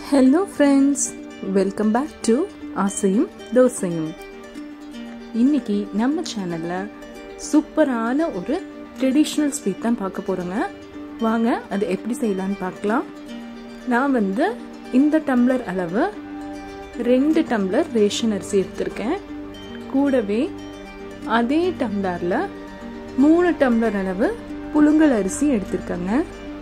hello friends welcome back to ஆசையும் தோசையும் இன்னைக்கு நம்ம சேனலில் சூப்பரான ஒரு ட்ரெடிஷ்னல் ஸ்வீட் தான் பார்க்க போகிறோங்க வாங்க அது எப்படி செய்யலான்னு பார்க்கலாம் நான் வந்து இந்த டம்ளர் அளவு ரெண்டு டம்ளர் ரேஷன் அரிசி எடுத்திருக்கேன் கூடவே அதே டம்ளரில் மூணு டம்ளர் அளவு புழுங்கல் அரிசி எடுத்திருக்கேங்க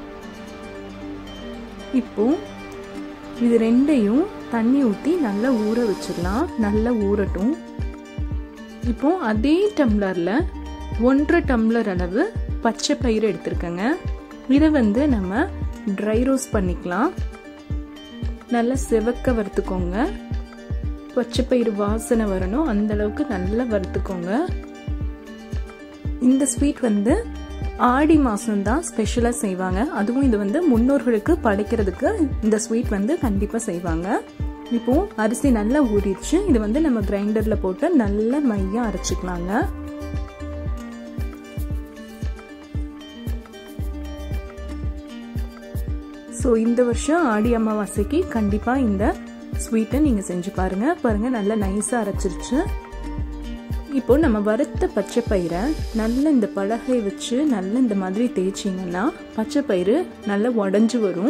இப்போ இது ரெண்டையும் தண்ணி ஊற்றி நல்லா ஊற வச்சிடலாம் நல்லா ஊறட்டும் இப்போ அதே டம்ளரில் ஒன்றரை டம்ளர் அளவு பச்சை பயிறு எடுத்திருக்கேங்க இதை வந்து நம்ம ட்ரை ரோஸ்ட் பண்ணிக்கலாம் நல்லா செவக்க வறுத்துக்கோங்க பச்சை பயிறு வாசனை வரணும் அந்த அளவுக்கு நல்லா வறுத்துக்கோங்க இந்த ஸ்வீட் வந்து ஆடி மாதம் தான் ஸ்பெஷலாக செய்வாங்க அதுவும் இது வந்து முன்னோர்களுக்கு படைக்கிறதுக்கு இந்த ஸ்வீட் வந்து கண்டிப்பாக செய்வாங்க இப்போ அரிசி நல்லா ஊறிடுச்சு இது வந்து நம்ம கிரைண்டரில் போட்டு நல்ல மையம் அரைச்சிக்கலாங்க ஸோ இந்த வருஷம் ஆடி அமாவாசைக்கு கண்டிப்பாக இந்த ஸ்வீட்டை நீங்கள் செஞ்சு பாருங்கள் பாருங்கள் நல்லா நைஸாக அரைச்சிருச்சு இப்போ நம்ம வறுத்த பச்சை பயிரை நல்ல இந்த பலகை வச்சு நல்ல இந்த மாதிரி தேய்ச்சிங்கன்னா பச்சை பயிறு நல்லா உடஞ்சி வரும்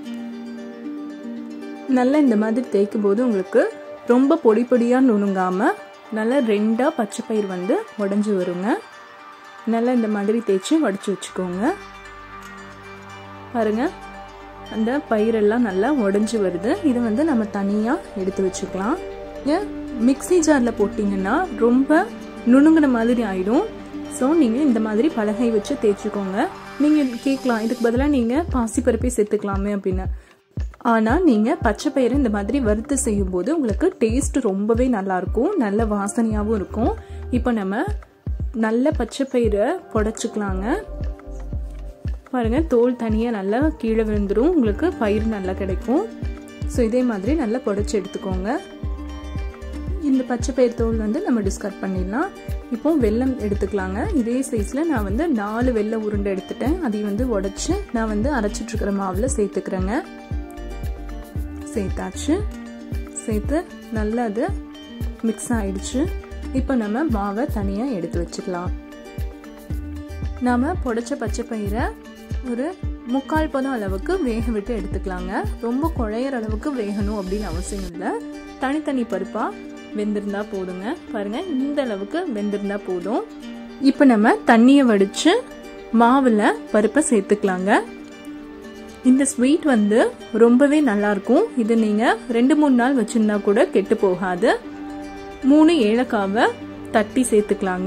நல்லா இந்த மாதிரி தேய்க்கும் போது உங்களுக்கு ரொம்ப பொடி பொடியாக நுணுங்காம நல்லா ரெண்டாக பச்சை பயிர் வந்து உடஞ்சி வருங்க நல்லா இந்த மாதிரி தேய்ச்சி உடச்சி வச்சுக்கோங்க பாருங்க அந்த பயிரெல்லாம் நல்லா உடஞ்சி வருது இதை வந்து நம்ம தனியாக எடுத்து வச்சுக்கலாம் மிக்சி ஜாரில் போட்டிங்கன்னா ரொம்ப நுணுங்கின மாதிரி ஆயிடும் ஸோ நீங்கள் இந்த மாதிரி பலகை வச்சு தேய்ச்சிக்கோங்க நீங்கள் கேட்கலாம் இதுக்கு பதிலாக நீங்கள் பாசிப்பருப்பே சேர்த்துக்கலாமே அப்படின்னு ஆனால் நீங்கள் பச்சை பயிரை இந்த மாதிரி வறுத்து செய்யும்போது உங்களுக்கு டேஸ்ட் ரொம்பவே நல்லாயிருக்கும் நல்ல வாசனையாகவும் இருக்கும் இப்போ நம்ம நல்ல பச்சை பயிரை புடச்சிக்கலாங்க பாருங்கள் தோல் தனியாக நல்லா கீழே விழுந்துடும் உங்களுக்கு பயிர் நல்லா கிடைக்கும் ஸோ இதே மாதிரி நல்லா புடச்சி எடுத்துக்கோங்க இந்த பச்சை பயிர் தோல் வந்து நம்ம டிஸ்கட் பண்ணிடலாம் இப்போ வெல்லம் எடுத்துக்கலாங்க இதே சைஸில் நான் வந்து நாலு வெள்ளை உருண்டை எடுத்துட்டேன் அதையும் வந்து உடச்சி நான் வந்து அரைச்சிட்ருக்கிற மாவில் சேர்த்துக்கிறேங்க சேர்த்தாச்சு சேர்த்து நல்லா அது மிக்ஸ் ஆயிடுச்சு இப்போ நம்ம மாவை தனியாக எடுத்து வச்சுக்கலாம் நாம் புடச்ச பச்சை பயிரை ஒரு முக்கால் பதம் அளவுக்கு வேக விட்டு எடுத்துக்கலாங்க ரொம்ப குழையிற அளவுக்கு வேகணும் அப்படின்னு அவசியம் இல்லை தனித்தனி பருப்பாக வெந்திருந்தா போதுங்க பாருங்க இந்த அளவுக்கு வெந்திருந்தா போதும் இப்போ நம்ம தண்ணியை வடித்து மாவில் பருப்பை சேர்த்துக்கலாங்க இந்த ஸ்வீட் வந்து ரொம்பவே நல்லாயிருக்கும் இது நீங்கள் ரெண்டு மூணு நாள் வச்சுருந்தா கூட கெட்டு போகாது மூணு ஏலக்காவை தட்டி சேர்த்துக்கலாங்க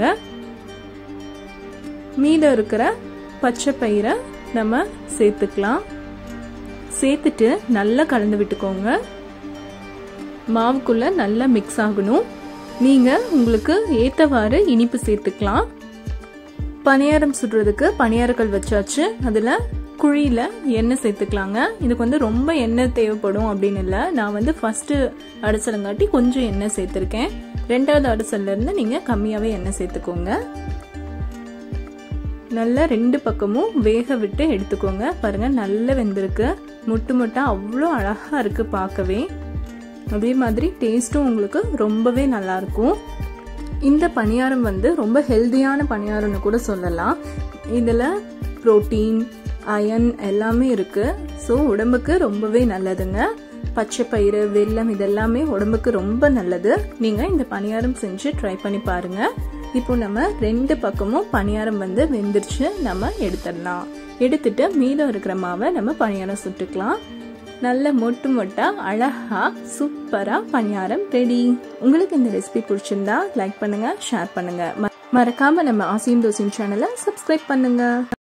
மீதம் இருக்கிற பச்சை பயிரை நம்ம சேர்த்துக்கலாம் சேர்த்துட்டு நல்லா கலந்து விட்டுக்கோங்க மாவுக்குள்ள நல்லா மிக்ஸ் ஆகணும் நீங்கள் உங்களுக்கு ஏற்றவாறு இனிப்பு சேர்த்துக்கலாம் பணியாரம் சுடுறதுக்கு பணியாரக்கல் வச்சாச்சு அதில் குழியில் எண்ணெய் சேர்த்துக்கலாங்க இதுக்கு வந்து ரொம்ப எண்ணெய் தேவைப்படும் அப்படின்னு இல்லை நான் வந்து ஃபஸ்ட்டு அடிச்சலங்காட்டி கொஞ்சம் எண்ணெய் சேர்த்துருக்கேன் ரெண்டாவது அடிச்சல்லேருந்து நீங்கள் கம்மியாகவே எண்ணெய் சேர்த்துக்கோங்க நல்லா ரெண்டு பக்கமும் வேக விட்டு எடுத்துக்கோங்க பாருங்கள் நல்லா வெந்திருக்கு முட்டு முட்டாக அவ்வளோ அழகாக இருக்குது பார்க்கவே அதே மாதிரி டேஸ்ட்டும் உங்களுக்கு ரொம்பவே நல்லாயிருக்கும் இந்த பணியாரம் வந்து ரொம்ப ஹெல்த்தியான பணியாரம்னு கூட சொல்லலாம் இதில் ப்ரோட்டீன் அயன் எல்லாமே இருக்குது ஸோ உடம்புக்கு ரொம்பவே நல்லதுங்க பச்சை பயிறு வெல்லம் இதெல்லாமே உடம்புக்கு ரொம்ப நல்லது நீங்கள் இந்த பணியாரம் செஞ்சு ட்ரை பண்ணி பாருங்கள் இப்போ நம்ம ரெண்டு பக்கமும் பணியாரம் வந்து வெந்துருச்சு நம்ம எடுத்துடலாம் எடுத்துட்டு மீதம் இருக்கிற மாவை நம்ம பணியாரம் சுட்டுக்கலாம் நல்ல மொட்டு மொட்டா அழகா சூப்பரா பணியாரம் ரெடி உங்களுக்கு இந்த ரெசிபி பிடிச்சிருந்தா லைக் பண்ணுங்க ஷேர் பண்ணுங்க மறக்காம நம்ம ஆசியம் தோசியம் சேனலை சப்ஸ்கிரைப் பண்ணுங்க